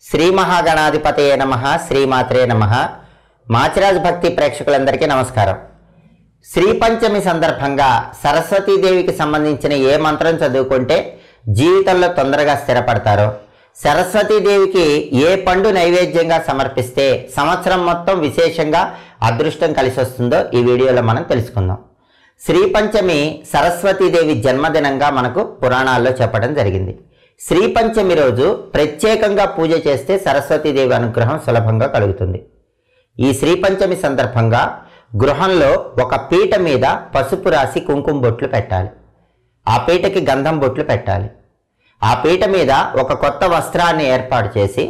శ్రీ మహాగణాధిపతయే నమ శ్రీమాత్రే నమ మాచిరాజ్ భక్తి ప్రేక్షకులందరికీ నమస్కారం శ్రీ పంచమి సందర్భంగా సరస్వతీదేవికి సంబంధించిన ఏ మంత్రం చదువుకుంటే జీవితంలో తొందరగా స్థిరపడతారో సరస్వతీదేవికి ఏ పండు నైవేద్యంగా సమర్పిస్తే సంవత్సరం మొత్తం విశేషంగా అదృష్టం కలిసి వస్తుందో ఈ వీడియోలో మనం తెలుసుకుందాం శ్రీ పంచమి సరస్వతీదేవి జన్మదినంగా మనకు పురాణాల్లో చెప్పడం జరిగింది శ్రీ పంచమి రోజు ప్రత్యేకంగా పూజ చేస్తే సరస్వతీదేవి అనుగ్రహం సులభంగా కలుగుతుంది ఈ శ్రీ పంచమి సందర్భంగా గృహంలో ఒక పీట మీద పసుపు రాసి కుంకుమ బొట్లు పెట్టాలి ఆ పీటకి గంధం బొట్లు పెట్టాలి ఆ పీట మీద ఒక కొత్త వస్త్రాన్ని ఏర్పాటు చేసి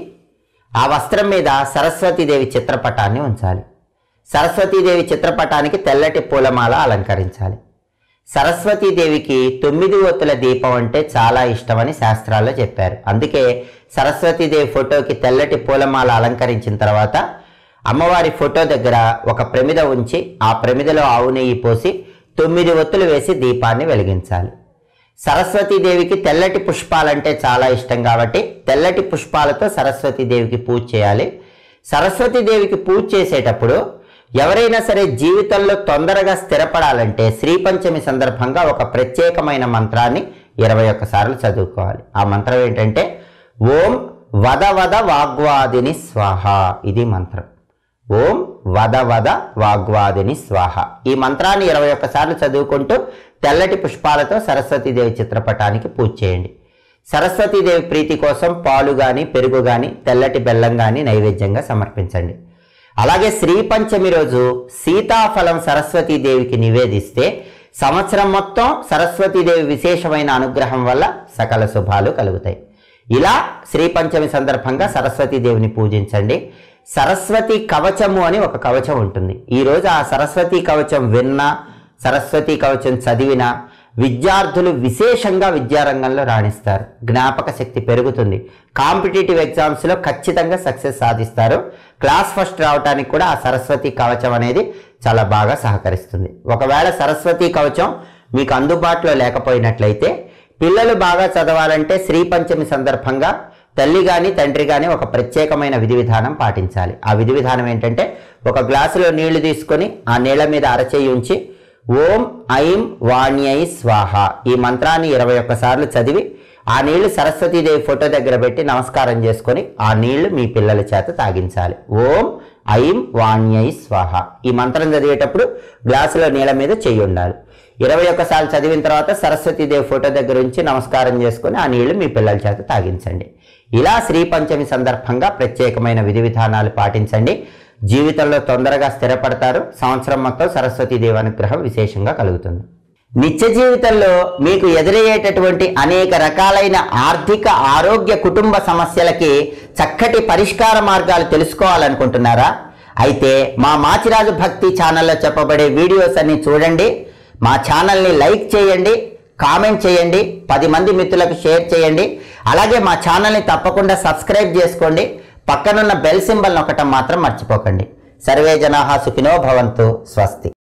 ఆ వస్త్రం మీద సరస్వతీదేవి చిత్రపటాన్ని ఉంచాలి సరస్వతీదేవి చిత్రపటానికి తెల్లటి పూలమాల అలంకరించాలి సరస్వతీదేవికి తొమ్మిది ఒత్తుల దీపం అంటే చాలా ఇష్టమని శాస్త్రాల్లో చెప్పారు అందుకే సరస్వతీదేవి ఫోటోకి తెల్లటి పూలమాల అలంకరించిన తర్వాత అమ్మవారి ఫోటో దగ్గర ఒక ప్రమిద ఉంచి ఆ ప్రమిదలో ఆవు నెయ్యి పోసి తొమ్మిది ఒత్తులు వేసి దీపాన్ని వెలిగించాలి సరస్వతీదేవికి తెల్లటి పుష్పాలంటే చాలా ఇష్టం కాబట్టి తెల్లటి పుష్పాలతో సరస్వతీదేవికి పూజ చేయాలి సరస్వతీదేవికి పూజ చేసేటప్పుడు ఎవరైనా సరే జీవితంలో తొందరగా స్థిరపడాలంటే శ్రీ పంచమి సందర్భంగా ఒక ప్రత్యేకమైన మంత్రాన్ని ఇరవై ఒక్కసార్లు చదువుకోవాలి ఆ మంత్రం ఏంటంటే ఓం వద వద వాగ్వాదిని స్వాహ ఇది మంత్రం ఓం వద వద వాగ్వాదిని స్వాహ ఈ మంత్రాన్ని ఇరవై ఒక్కసార్లు చదువుకుంటూ తెల్లటి పుష్పాలతో సరస్వతీదేవి చిత్రపటానికి పూజ చేయండి సరస్వతీదేవి ప్రీతి కోసం పాలు గాని పెరుగు గాని తెల్లటి బెల్లం గాని నైవేద్యంగా సమర్పించండి అలాగే శ్రీ పంచమి రోజు సీతాఫలం సరస్వతీదేవికి నివేదిస్తే సంవత్సరం మొత్తం సరస్వతీదేవి విశేషమైన అనుగ్రహం వల్ల సకల శుభాలు కలుగుతాయి ఇలా శ్రీ పంచమి సందర్భంగా సరస్వతీదేవిని పూజించండి సరస్వతి కవచము అని ఒక కవచం ఉంటుంది ఈ రోజు ఆ సరస్వతి కవచం విన్నా సరస్వతి కవచం చదివినా విద్యార్థులు విశేషంగా విద్యారంగంలో రాణిస్తారు జ్ఞాపక శక్తి పెరుగుతుంది కాంపిటేటివ్ ఎగ్జామ్స్లో ఖచ్చితంగా సక్సెస్ సాధిస్తారు క్లాస్ ఫస్ట్ రావడానికి కూడా ఆ సరస్వతి కవచం అనేది చాలా బాగా సహకరిస్తుంది ఒకవేళ సరస్వతి కవచం మీకు అందుబాటులో లేకపోయినట్లయితే పిల్లలు బాగా చదవాలంటే శ్రీ పంచమి సందర్భంగా తల్లి కానీ తండ్రి కానీ ఒక ప్రత్యేకమైన విధి విధానం పాటించాలి ఆ విధి విధానం ఏంటంటే ఒక గ్లాసులో నీళ్లు తీసుకొని ఆ నీళ్ల మీద అరచేయి ఉంచి ఓం ఐం వాణ్యై స్వాహ ఈ మంత్రాన్ని ఇరవై ఒక్కసార్లు చదివి ఆ నీళ్లు సరస్వతీదేవి ఫోటో దగ్గర పెట్టి నమస్కారం చేసుకొని ఆ నీళ్లు మీ పిల్లల చేత తాగించాలి ఓం ఐం వాణ్యై స్వాహ ఈ మంత్రం చదివేటప్పుడు గ్లాసులో నీళ్ళ మీద చెయ్యి ఉండాలి ఇరవై ఒక్కసార్లు చదివిన తర్వాత సరస్వతీదేవి ఫోటో దగ్గర ఉంచి నమస్కారం చేసుకొని ఆ నీళ్లు మీ పిల్లల చేత తాగించండి ఇలా శ్రీ పంచమి సందర్భంగా ప్రత్యేకమైన విధి విధానాలు పాటించండి జీవితంలో తొందరగా స్థిరపడతారు సంవత్సరం మొత్తం సరస్వతీదేవి అనుగ్రహం విశేషంగా కలుగుతుంది నిత్య జీవితంలో మీకు ఎదురయ్యేటటువంటి అనేక రకాలైన ఆర్థిక ఆరోగ్య కుటుంబ సమస్యలకి చక్కటి పరిష్కార మార్గాలు తెలుసుకోవాలనుకుంటున్నారా అయితే మా మాచిరాజు భక్తి ఛానల్లో చెప్పబడే వీడియోస్ అన్ని చూడండి మా ఛానల్ని లైక్ చేయండి కామెంట్ చేయండి పది మంది మిత్రులకు షేర్ చేయండి అలాగే మా ఛానల్ని తప్పకుండా సబ్స్క్రైబ్ చేసుకోండి పక్కనున్న బెల్ సింబల్ నొక్కటం మాత్రం మర్చిపోకండి సర్వే జనాహా సుఖినో భవంతు స్వస్తి